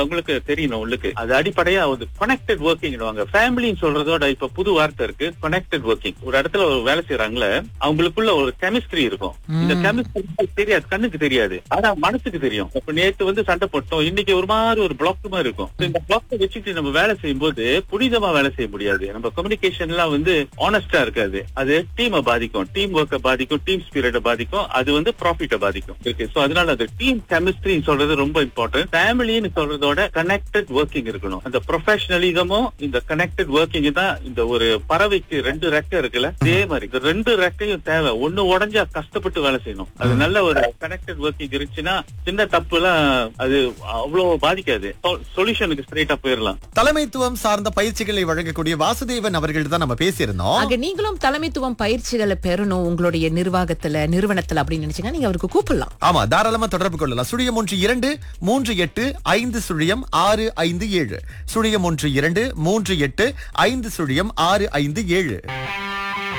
உங்களுக்கு தெரியணும் உள்ளுக்கு அது அடிப்படையா வந்து கனெக்டட் ஒர்க்கிங் ஃபேமிலின்னு சொல்றதோட இப்ப புது வார்த்தை இருக்கு கனெக்டட் ஒர்க்கிங் ஒரு இடத்துல ஒரு வேலை செய்யறாங்களே அவங்களுக்குள்ள ஒரு கெமிஸ்ட்ரி இருக்கும் இந்த கெமிஸ்ட்ரி தெரியாது கண்ணுக்கு தெரியாது ஆனா மனசுக்கு தெரியும் இப்ப நேத்து வந்து சண்டை போட்டோம் இன்னைக்கு ஒரு மாதிரி ஒரு பிளாக் மாதிரி இருக்கும் இந்த பிளாக் வச்சுட்டு நம்ம வேலை செய்யும் போது புனிதமா வேலை செய்ய முடியாது நம்ம கம்யூனிகேஷன் எல்லாம் வந்து ஆனஸ்டா இருக்காது அது டீமை பாதிக்கும் டீம் ஒர்க்கை பாதிக்கும் டீம் ஸ்பிரிட்டை பாதிக்கும் அது வந்து ப்ராஃபிட்டை பாதிக்கும் ஓகே சோ அதனால அது டீம் கெமிஸ்ட்ரி சொல்றது ரொம்ப இம்பார்ட்டன்ட் ஃபேமிலின்னு சொல்றதோட கனெக்டட் ஒர்க்கிங் இருக்கணும் அந்த ப்ரொஃபஷனலிசமும் இந்த கனெக்டட் ஒர்க்கிங் தான் இந்த ஒரு பறவைக்கு ரெண்டு ரெக்கை இருக்குல்ல அதே மாதிரி இந்த ரெண்டு ரெக்கையும் தேவை ஒண்ணு உடஞ்சா கஷ்டப்பட்டு வேலை செய்யணும் அது நல்ல ஒரு கனெக்டட் ஒர்க்கிங் இருந்துச்சுன்னா சின்ன தப்பு எல்லாம் அது அவ்வளவு பாதிக்காது சொல்யூஷனுக்கு ஸ்ட்ரைட்டா போயிடலாம் தலைமைத்துவம் சார்ந்த பயிற்சிகளை வழங்கக்கூடிய வாசுதேவன் அவர்கள் தான் நம்ம பேசியிருந்தோம் ஆக நீங்களும் தலைமைத்துவம் பயிற்சிகளை பெறணும் உங்களுடைய நிர்வாகத்துல நிறுவனத்துல அப்படின்னு நினைச்சீங்கன்னா நீங்க அவருக்கு கூப்பிடலாம் ஆமா தாராளமா தொடர்பு கொள்ளலாம் சுழியம் ஒன்று இரண்டு மூன்று எட்டு ஐந்து சுழியம் ஆறு ஐந்து ஏழு சுழியம் ஒன்று இரண்டு மூன்று எட்டு ஐந்து சுழியம் ஆறு ஐந்து ஏழு